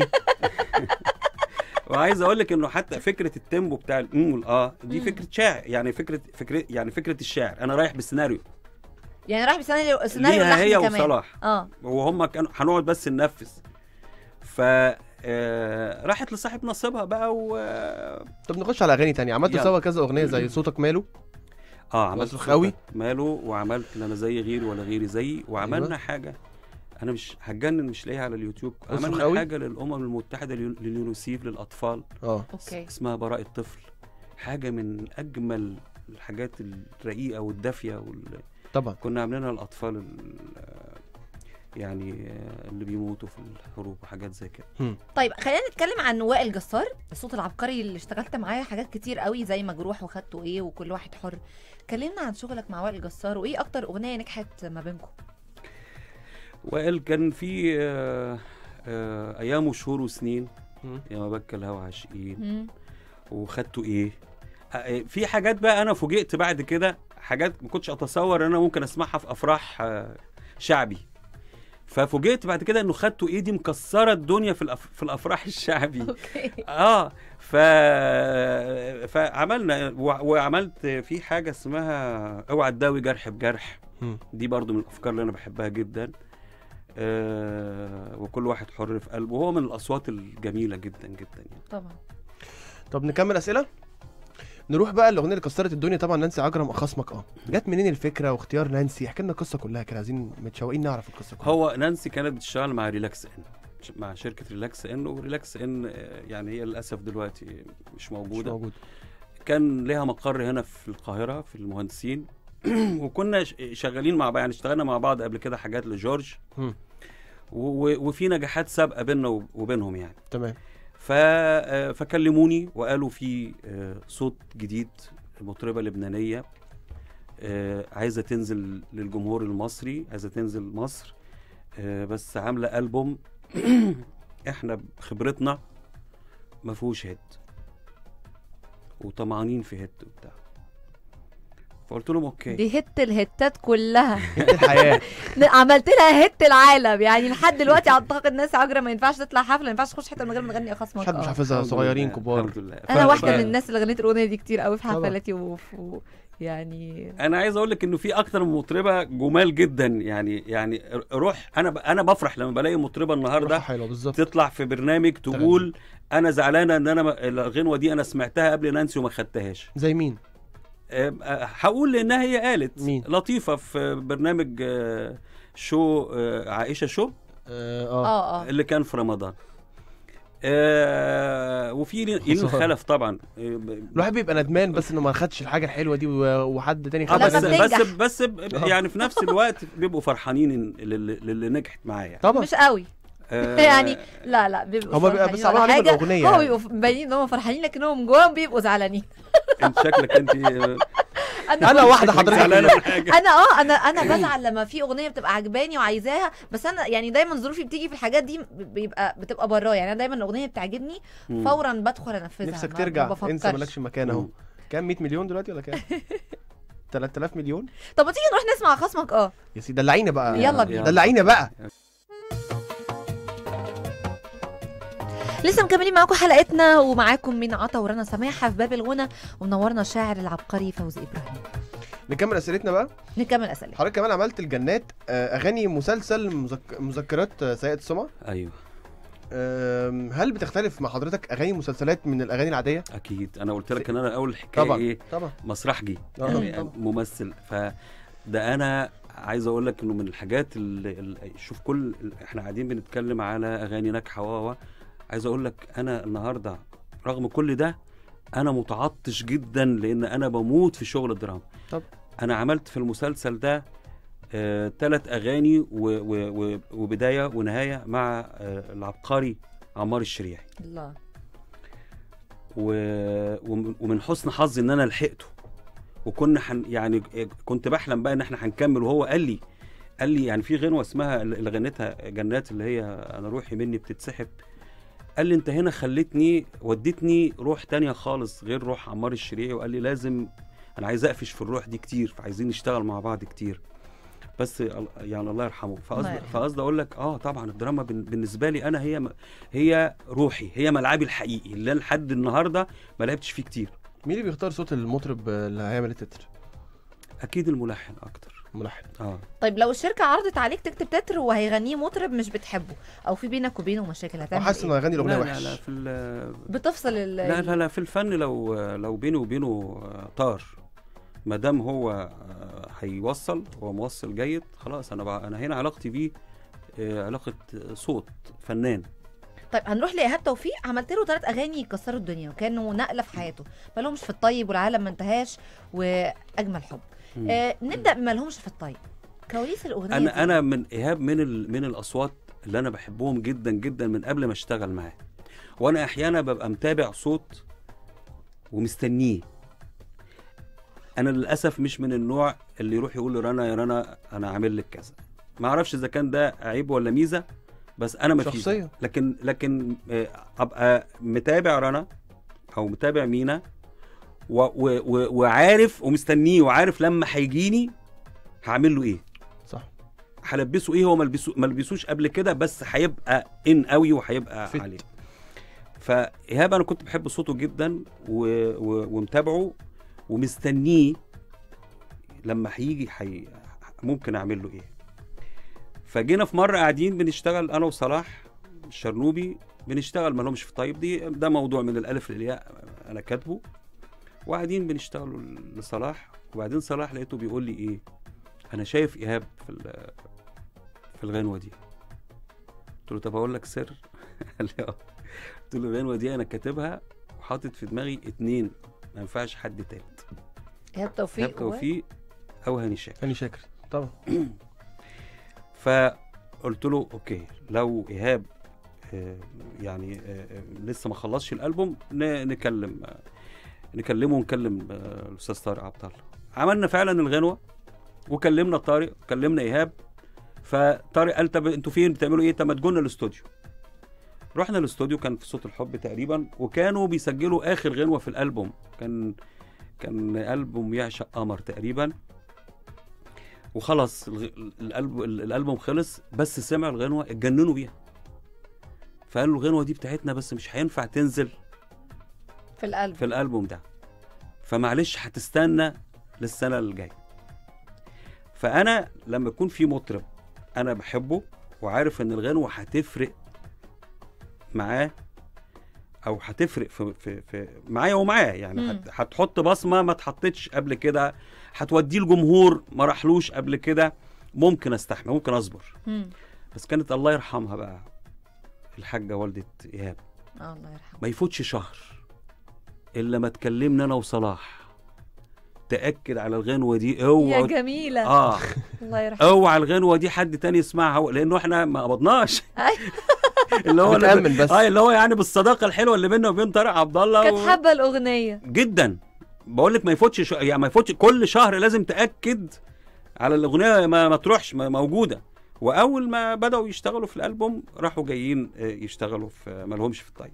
وعايز اقول لك انه حتى فكره التيمبو بتاع الام والاه دي مم. فكره شاعر يعني فكره فكره يعني فكره الشاعر انا رايح بالسيناريو يعني راح بسيناريو سيناريو ليها هي اللحن كمان وصلاح اه وهم كانوا هنقعد بس ننفذ ف آه، راحت لصاحب نصيبها بقى و طب نخش على اغاني تانية عملتوا يلا. سوا كذا اغنيه زي صوتك ماله اه عملت مصرخ قوي. صوتك ماله وعملت لا انا زي غيري ولا غيري زيي وعملنا أيوة. حاجه انا مش هتجنن مش لاقيها على اليوتيوب مصرخ عملنا قوي. حاجه للامم المتحده لليو- لليونيسيف للاطفال اه اوكي اسمها براء الطفل حاجه من اجمل الحاجات الرقيقه والدافيه وال... طبعا كنا عاملينها للاطفال ال... يعني اللي بيموتوا في الحروب وحاجات زي كده طيب خلينا نتكلم عن وائل جسار الصوت العبقري اللي اشتغلت معاه حاجات كتير قوي زي مجروح وخدته ايه وكل واحد حر كلمنا عن شغلك مع وائل جسار وايه اكتر اغنيه نجحت ما بينكم وائل كان في آه، آه، ايام وشهور وسنين مم. يا ما بكى الهوى عاشقين مم. وخدته ايه آه، في حاجات بقى انا فوجئت بعد كده حاجات ما كنتش اتصور ان انا ممكن اسمعها في افراح آه، شعبي ففوجئت بعد كده انه خدته ايه دي مكسره الدنيا في الأف... في الافراح الشعبي اوكي اه ف فعملنا و... وعملت في حاجه اسمها اوعى تداوي جرح بجرح مم. دي برضو من الافكار اللي انا بحبها جدا آه وكل واحد حر في قلبه وهو من الاصوات الجميله جدا جدا يعني طبعا طب نكمل اسئله نروح بقى الاغنيه اللي كسرت الدنيا طبعا نانسي عجرم اخصمك اه جت منين الفكره واختيار نانسي احكي لنا القصه كلها كده عايزين متشوقين نعرف القصه كلها هو نانسي كانت بتشتغل مع ريلاكس ان مع شركه ريلاكس ان وريلاكس ان آه، يعني هي للاسف دلوقتي مش مش موجوده موجود كان لها مقر هنا في القاهره في المهندسين وكنا ش- شغالين مع بعض يعني اشتغلنا مع بعض قبل كده حاجات لجورج مم. و- و- وفي نجاحات سابقه بيننا وب- وبينهم يعني تمام ف آه، فكلموني وقالوا في آه، صوت جديد مطربه لبنانيه آه، عايزه تنزل للجمهور المصري عايزه تنزل مصر آه، بس عامله البوم احنا بخبرتنا ما فيهوش هيت وطمعانين في هيت وبتاع فقلت لهم اوكي دي هت الهتات كلها انت الحياه عملت لها هت العالم يعني لحد دلوقتي اعتقد ناس عجرة ما ينفعش تطلع حفله ما ينفعش تخش حته من غير ما تغني اخصمك حد مش آه. حافظها الحمد صغيرين لله، كبار الحمد لله انا ف- واحده ف- من الناس اللي غنيت الاغنيه دي كتير قوي في طبعا. حفلاتي وف... و... يعني انا عايز اقول لك انه في اكتر من مطربه جمال جدا يعني يعني روح انا ب... انا بفرح لما بلاقي مطربه روحها النهارده حلوه بالظبط تطلع في برنامج تقول انا زعلانه ان انا ما- الغنوه دي انا سمعتها قبل نانسي وما خدتهاش زي مين أه، أه، هقول لانها هي قالت مين؟ لطيفه في برنامج أه، شو أه، عائشه شو اه, آه. اه اه اللي كان في رمضان آه وفي لين خسارة. الخلف طبعا آه، ب- الواحد بيبقى ندمان بس انه ما خدش الحاجه الحلوه دي و- وحد تاني آه لما بس خدها بس بتنجح. بس ب- آه. يعني في نفس الوقت بيبقوا فرحانين للي, للي نجحت معاه يعني طبعا مش قوي آه، يعني لا لا بيبقوا هما بيبقى فرحانين بس عملوا ولا عليهم حاجة. الأغنية هو يعني. بيبقوا باينين ان هم فرحانين لكنهم جواهم بيبقوا زعلانين انت شكلك انت آه، انا واحده حضرتك زعلانه من حاجه انا اه انا انا بزعل لما في اغنيه بتبقى عجباني وعايزاها بس انا يعني دايما ظروفي بتيجي في الحاجات دي بيبقى بتبقى براه يعني انا دايما الاغنيه بتعجبني مم. فورا بدخل انفذها نفسك ما- ترجع ما بفكرش. انسى مالكش مكان اهو مم. كام 100 مليون دلوقتي ولا كام 3000 مليون طب ما تيجي نروح نسمع خصمك اه يا سيدي دلعينا بقى يلا بينا. دلعينا بقى لسه مكملين معاكم حلقتنا ومعاكم من عطا ورنا سماحه في باب الغنى ومنورنا الشاعر العبقري فوزي ابراهيم نكمل اسئلتنا بقى نكمل اسئله حضرتك كمان عملت الجنات آه، اغاني مسلسل مذك... مذكرات آه، سيئة السمعة ايوه آم، هل بتختلف مع حضرتك اغاني مسلسلات من الاغاني العاديه اكيد انا قلت لك ان انا اول حكايه طبعا ايه طبعا مسرحجي آه، يعني طبعا. ممثل فده انا عايز اقول لك انه من الحاجات اللي اللي- شوف كل احنا قاعدين بنتكلم على اغاني ناجحه و عايز اقول لك انا النهارده رغم كل ده انا متعطش جدا لان انا بموت في شغل الدراما طب. انا عملت في المسلسل ده ثلاث اغاني و و و وبدايه ونهايه مع آه العبقري عمار الشريعي الله و... ومن- ومن حسن حظي ان انا لحقته وكنا حن... يعني كنت بحلم بقى ان احنا هنكمل وهو قال لي قال لي يعني في غنوه اسمها اللي غنيتها جنات اللي هي انا روحي مني بتتسحب قال لي انت هنا خلتني وديتني روح تانية خالص غير روح عمار الشريعي وقال لي لازم انا عايز اقفش في الروح دي كتير فعايزين نشتغل مع بعض كتير بس ال- يعني الله يرحمه الله فقصد يرحمه. فقصد اقول لك اه طبعا الدراما بن- بالنسبه لي انا هي م- هي روحي هي ملعبي الحقيقي اللي أنا لحد النهارده ما لعبتش فيه كتير مين اللي بيختار صوت المطرب آه، اللي هيعمل التتر اكيد الملحن اكتر ملحن اه طيب لو الشركه عرضت عليك تكتب تتر وهيغنيه مطرب مش بتحبه او في بينك وبينه مشاكل هتعمل وحاسس انه إيه؟ هيغني الاغنيه لا لا وحش لا في ال- بتفصل ال لا لا لا في الفن لو لو بيني وبينه آه، طار ما دام هو آه، هيوصل هو موصل جيد خلاص انا بقى انا هنا علاقتي بيه آه، علاقه صوت فنان طيب هنروح لايهاب توفيق عملت له ثلاث اغاني يكسروا الدنيا وكانوا نقله في حياته مالهمش في الطيب والعالم ما انتهاش واجمل حب مم. آه نبدا بمالهمش في الطيب كواليس الاغنيه دي. انا انا من ايهاب من ال... من الاصوات اللي انا بحبهم جدا جدا من قبل ما اشتغل معاه وانا احيانا ببقى متابع صوت ومستنيه انا للاسف مش من النوع اللي يروح يقول لرنا يا رنا انا عامل لك كذا ما اعرفش اذا كان ده عيب ولا ميزه بس انا ما فيش شخصية. لكن لكن آه، ابقى متابع رنا او متابع مينا و و و وعارف ومستنيه وعارف لما هيجيني هعمل له ايه صح هلبسه ايه هو ما لبسو- ما لبسوش قبل كده بس هيبقى ان قوي وهيبقى فت. عليه فايهاب انا كنت بحب صوته جدا و... و... ومتابعه ومستنيه لما هيجي حي... ممكن اعمل له ايه فجينا في مره قاعدين بنشتغل انا وصلاح الشرنوبي بنشتغل ما لهمش في طيب دي ده موضوع من الالف للياء انا كاتبه وقاعدين بنشتغلوا لصلاح وبعدين صلاح لقيته بيقول لي ايه انا شايف ايهاب في ال- في الغنوه دي قلت له طب اقول لك سر قال لي اه قلت له الغنوه دي انا كاتبها وحاطط في دماغي اتنين ما ينفعش حد تالت ايهاب توفيق ايهاب توفيق او هاني شاكر هاني شاكر طبعا فقلت له اوكي لو ايهاب آه، يعني آه، آه، لسه ما خلصش الالبوم ن- نكلم آه، نكلمه ونكلم آه، الاستاذ طارق عبد الله عملنا فعلا الغنوه وكلمنا طارق كلمنا ايهاب فطارق قال طب انتوا فين بتعملوا ايه طب ما تجونا الاستوديو رحنا الاستوديو كان في صوت الحب تقريبا وكانوا بيسجلوا اخر غنوه في الالبوم كان كان البوم يعشق قمر تقريبا وخلاص الغ- الالبوم الالبوم خلص بس سمعوا الغنوه اتجننوا بيها فقالوا الغنوه دي بتاعتنا بس مش هينفع تنزل في القلب في الالبوم ده فمعلش هتستنى للسنه الجايه فانا لما يكون في مطرب انا بحبه وعارف ان الغنوه هتفرق معاه او هتفرق في في, في معايا ومعاه يعني مم. هت- هتحط بصمه ما اتحطتش قبل كده هتوديه الجمهور ما راحلوش قبل كده ممكن استحمل ممكن اصبر مم. بس كانت الله يرحمها بقى الحاجه والده ايهاب اه الله يرحمه ما يفوتش شهر الا ما تكلمنا انا وصلاح تاكد على الغنوه دي يا اوعى جميله اه الله يرحمه اوعى الغنوه دي حد تاني يسمعها هو- لانه احنا ما قبضناش أي. اللي هو بتأمن بس. اه اللي هو يعني بالصداقه الحلوه اللي بيننا وبين طارق عبد الله كانت و... حابه الاغنيه جدا بقول لك ما يفوتش ش... يعني ما يفوتش كل شهر لازم تاكد على الاغنيه ما, ما تروحش ما موجوده واول ما بداوا يشتغلوا في الالبوم راحوا جايين آه، يشتغلوا في ما لهمش في الطيب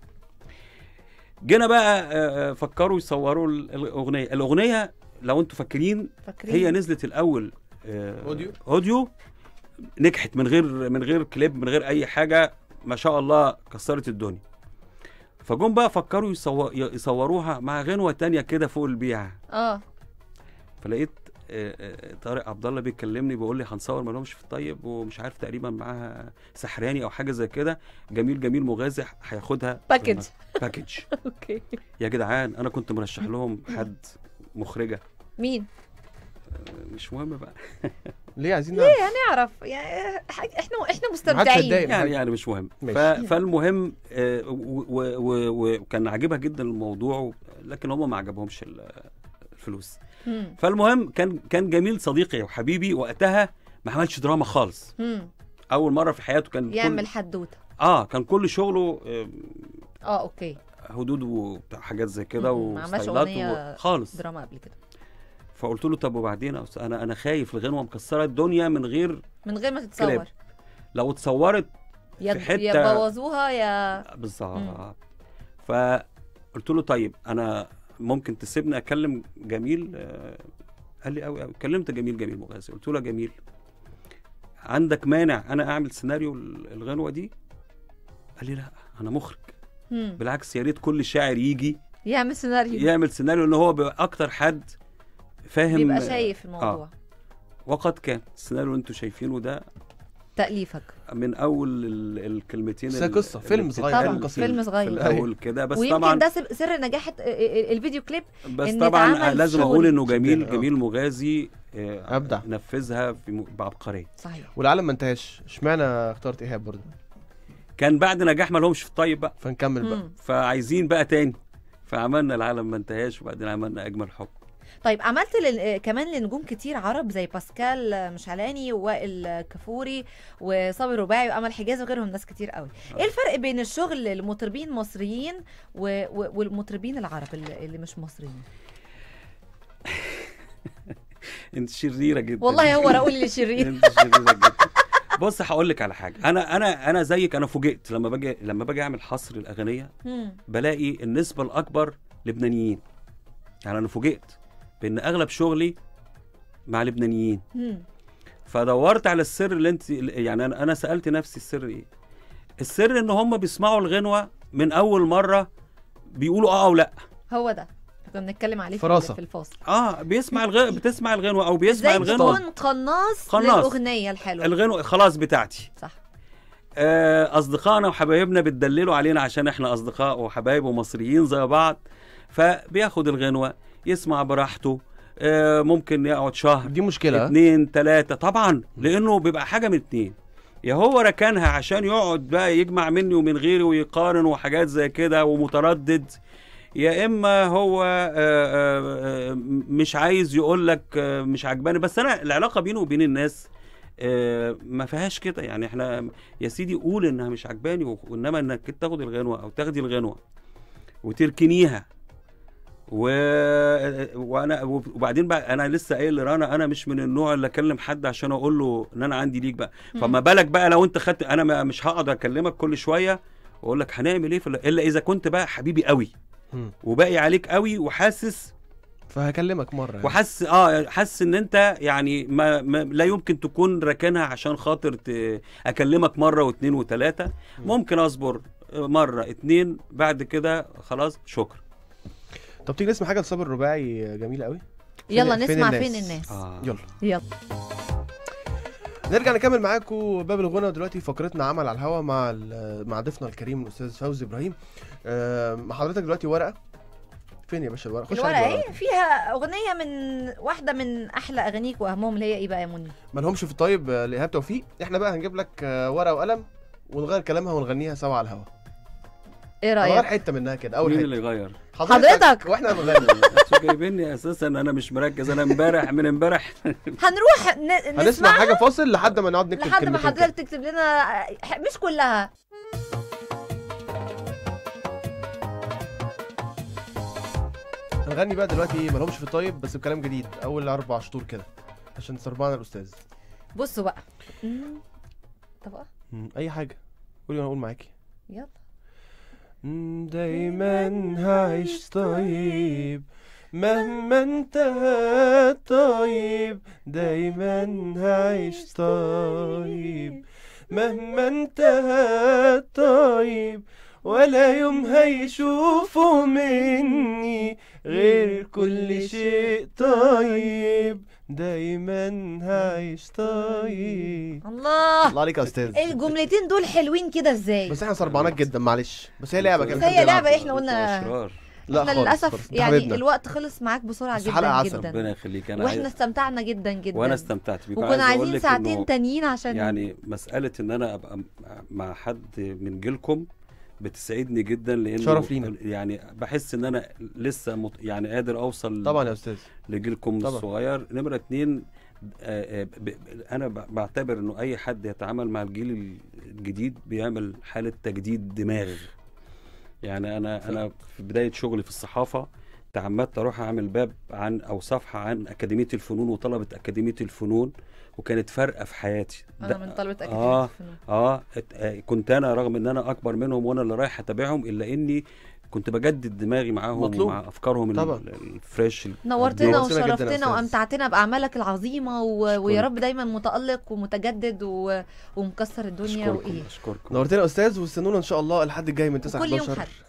جينا بقى آه، آه، فكروا يصوروا ال- الاغنيه الاغنيه لو انتوا فاكرين فاكرين هي نزلت الاول آه، أوديو؟ اوديو نجحت من غير من غير كليب من غير اي حاجه ما شاء الله كسرت الدنيا فجم بقى فكروا يصو... يصوروها مع غنوه تانية كده فوق البيعه اه فلقيت آه، آه، طارق عبد الله بيكلمني بيقول لي هنصور ما لهمش في الطيب ومش عارف تقريبا معاها سحراني او حاجه زي كده جميل جميل مغازي هياخدها باكج. باكج اوكي يا جدعان انا كنت مرشح لهم حد مخرجه مين آه، مش مهم بقى ليه عايزين نعرف نعرف يعني حاجة احنا احنا محدش مستمتعين هيتضايق. يعني يعني مش مهم ف... ماشي. فالمهم آه، و- و- و- وكان عاجبها جدا الموضوع لكن هم ما عجبهمش ال- الفلوس مم. فالمهم كان كان جميل صديقي وحبيبي وقتها ما عملش دراما خالص مم. اول مره في حياته كان يعمل كل... حدوته اه كان كل شغله آه، اه اوكي هدود وحاجات زي كده مم، ما عملش وستايلات أغنية و... خالص دراما قبل كده فقلت له طب وبعدين يا أستاذ، انا انا خايف الغنوه مكسره الدنيا من غير من غير ما تتصور كليب. لو اتصورت يا في حتة- يا بوظوها يا بالظبط فقلت له طيب انا ممكن تسيبني اكلم جميل آه، قال لي قوي قوي كلمت جميل جميل مغازي قلت له يا جميل عندك مانع انا اعمل سيناريو ال- الغنوه دي قال لي لا انا مخرج مم. بالعكس يا ريت كل شاعر يجي يعمل سيناريو يعمل سيناريو ان هو بيبقى اكتر حد فاهم بيبقى شايف الموضوع وقد كان السيناريو اللي انتوا شايفينه ده تأليفك من اول ال- الكلمتين بس هي ال- قصة، اللي فيلم صغير، بتتقال طبعا قصير. فيلم في صغير الاول كده بس ويمكن طبعا ده سر- سر نجاح الت- الفيديو كليب بس إن طبعا اتعمل لازم شغل. اقول انه جميل جدا، آه. جميل مغازي آه، أبدع. نفذها في م- بعبقريه صحيح والعالم ما انتهاش اشمعنى اخترت ايهاب برضه كان بعد نجاح ما لهمش في الطيب بقى فنكمل بقى مم. فعايزين بقى تاني فعملنا العالم ما انتهاش وبعدين عملنا اجمل حب طيب عملت لل... كمان لنجوم كتير عرب زي باسكال مشعلاني ووائل كفوري وصابر رباعي وامل حجاز وغيرهم ناس كتير قوي ايه الفرق بين الشغل المطربين المصريين و... و... والمطربين العرب اللي اللي مش مصريين انت شريره جدا والله هو راؤول اللي شرير انت شريره جدا بص هقول لك على حاجه انا انا انا زيك انا فوجئت لما باجي لما باجي اعمل حصر الاغنيه مم. بلاقي النسبه الاكبر لبنانيين يعني انا فوجئت بان اغلب شغلي مع لبنانيين مم. فدورت على السر اللي انت يعني انا انا سالت نفسي السر ايه السر ان هم بيسمعوا الغنوه من اول مره بيقولوا اه او لا هو ده كنا بنتكلم عليه في- فراسة. في الفاصل اه بيسمع الغ... بتسمع الغنوه او بيسمع ازاي الغنوه تكون قناص, قناص. للاغنيه الحلوه الغنوه خلاص بتاعتي صح آه، اصدقائنا وحبايبنا بتدللوا علينا عشان احنا اصدقاء وحبايب ومصريين زي بعض فبياخد الغنوه يسمع براحته آه، ممكن يقعد شهر دي مشكله ها؟ اتنين تلاتة طبعا لانه بيبقى حاجة من اتنين يا هو ركنها عشان يقعد بقى يجمع مني ومن غيري ويقارن وحاجات زي كده ومتردد يا اما هو آه، آه، آه، مش عايز يقول لك آه، مش عجباني بس انا العلاقه بينه وبين الناس آه، ما فيهاش كده يعني احنا يا سيدي قول انها مش عجباني و- وانما انك تاخد الغنوه او تاخدي الغنوه وتركنيها و... وانا وبعدين بقى انا لسه قايل لرنا انا مش من النوع اللي اكلم حد عشان اقول له ان انا عندي ليك بقى مم. فما بالك بقى لو انت خدت انا ما- مش هقعد اكلمك كل شويه واقول لك هنعمل ايه في ال- الا اذا كنت بقى حبيبي قوي مم. وباقي عليك قوي وحاسس فهكلمك مره يعني. وحاسس اه حاسس ان انت يعني ما, ما لا يمكن تكون راكنها عشان خاطر ت... اكلمك مره واثنين وثلاثه ممكن اصبر مره اتنين بعد كده خلاص شكرا طب تيجي نسمع حاجه لصابر الرباعي جميله قوي يلا فين نسمع الناس؟ فين الناس آه. يلا يلا نرجع نكمل معاكم باب الغنى دلوقتي فقرتنا عمل على الهوا مع ال- مع ضيفنا الكريم الاستاذ فوزي ابراهيم آه، مع حضرتك دلوقتي ورقه فين يا باشا الورقه خش الورقه على ايه فيها اغنيه من واحده من احلى اغانيك واهمهم اللي هي ايه بقى يا منى ما لهمش في الطيب آه، لايهاب توفيق احنا بقى هنجيب لك آه، ورقه وقلم ونغير كلامها ونغنيها سوا على الهوا ايه غير رايك حته منها كده اول مين حته اللي غير؟ حضرتك. واحنا بنغني انتوا جايبيني اساسا انا مش مركز انا امبارح من امبارح هنروح ن- هنسمع نسمع حاجه فاصل لحد ما نقعد نكتب لحد ما كلمتين حضرتك تكتب لنا ح- مش كلها كده. هنغني بقى دلوقتي ايه مالهمش في الطيب بس بكلام جديد اول اربع شطور كده عشان سربعنا الاستاذ بصوا بقى مم. طب آه، مم، اي حاجه قولي وانا اقول معاكي يلا مم، دايما هعيش طيب مهما انتهى طيب دايما هعيش طيب مهما انتهى طيب ولا يوم هيشوفوا مني غير كل شيء طيب دايما هعيش طيب الله الله عليك يا استاذ الجملتين دول حلوين كده ازاي بس احنا صربعناك جدا معلش بس هي لعبه كده بس هي بنحب نلعب. لعبة إحنا قلنا- أشرار. لا احنا خالص للاسف خالص. انت يعني حبيبنا. الوقت خلص معاك بسرعه بس حلقة جدا عسل. جدا ربنا يخليك انا واحنا عايز استمتعنا جدا جدا وانا استمتعت بيك وكنا وعايز أقول عايزين لك ساعتين إنه تانيين عشان يعني مسألة إن أنا أبقى م- مع حد من جيلكم بتسعدني جدا لأن شرف لينا. يعني بحس إن أنا لسه مت يعني قادر أوصل طبعا يا استاذ لجيلكم طبعا. الصغير نمرة اتنين آه، آه، ب- ب- أنا ب- بعتبر إنه أي حد يتعامل مع الجيل الجديد بيعمل حالة تجديد دماغ يعني أنا أنا في بداية شغلي في الصحافة تعمدت أروح أعمل باب عن أو صفحة عن أكاديمية الفنون وطلبة أكاديمية الفنون وكانت فارقة في حياتي انا ده- من طلبه اكاديميه آه. الفنون اه ات- آه، كنت انا رغم ان انا اكبر منهم وانا اللي رايح اتابعهم الا اني كنت بجدد دماغي معاهم مطلوب. ومع افكارهم ال- طبعا. ال- الفريش نورتنا نورتنا جدا يا وشرفتنا أستاذ. وامتعتنا باعمالك العظيمه و... ويا أشكرك. رب دايما متالق ومتجدد و... ومكسر الدنيا اشكركم وايه اشكركم نورتنا يا استاذ واستنونا ان شاء الله الحد الجاي من 9 وكل يوم 11 حد.